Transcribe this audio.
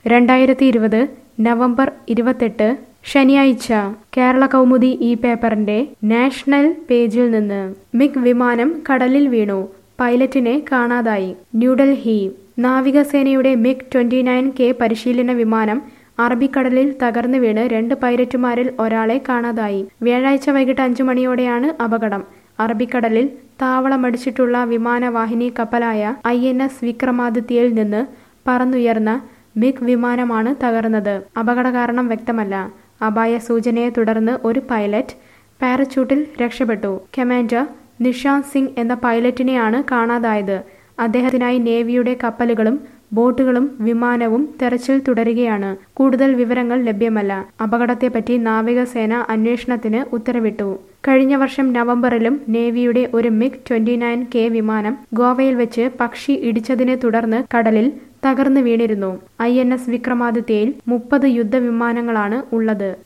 രണ്ടായിരത്തി ഇരുപത് നവംബർ ഇരുപത്തെട്ട് ശനിയാഴ്ച കേരള കൗമുദി ഈ പേപ്പറിന്റെ നാഷണൽ പേജിൽ നിന്ന് മിഗ് വിമാനം കടലിൽ വീണു പൈലറ്റിനെ കാണാതായി ന്യൂഡൽഹി നാവികസേനയുടെ മിഗ് ട്വന്റി നയൻ കെ പരിശീലന വിമാനം അറബിക്കടലിൽ തകർന്നു വീണ് രണ്ട് പൈലറ്റുമാരിൽ ഒരാളെ കാണാതായി വ്യാഴാഴ്ച വൈകിട്ട് അഞ്ചു മണിയോടെയാണ് അപകടം അറബിക്കടലിൽ താവളമടിച്ചിട്ടുള്ള വിമാനവാഹിനി കപ്പലായ ഐ എൻ എസ് വിക്രമാദിത്യയിൽ നിന്ന് പറന്നുയർന്ന മിഗ് വിമാനമാണ് തകർന്നത് അപകട കാരണം വ്യക്തമല്ല അപായ സൂചനയെ തുടർന്ന് ഒരു പൈലറ്റ് പാരച്യൂട്ടിൽ രക്ഷപ്പെട്ടു കമാൻഡർ നിഷാന്ത് സിംഗ് എന്ന പൈലറ്റിനെയാണ് കാണാതായത് അദ്ദേഹത്തിനായി നേവിയുടെ കപ്പലുകളും ബോട്ടുകളും വിമാനവും തെരച്ചിൽ തുടരുകയാണ് കൂടുതൽ വിവരങ്ങൾ ലഭ്യമല്ല അപകടത്തെപ്പറ്റി നാവികസേന അന്വേഷണത്തിന് ഉത്തരവിട്ടു കഴിഞ്ഞ വർഷം നവംബറിലും നേവിയുടെ ഒരു മിഗ് ട്വന്റി നയൻ കെ വിമാനം ഗോവയിൽ വെച്ച് പക്ഷി ഇടിച്ചതിനെ തുടർന്ന് കടലിൽ തകർന്നു വീണിരുന്നു ഐ എൻ എസ് വിക്രമാദിത്യയിൽ മുപ്പത് യുദ്ധവിമാനങ്ങളാണ് ഉള്ളത്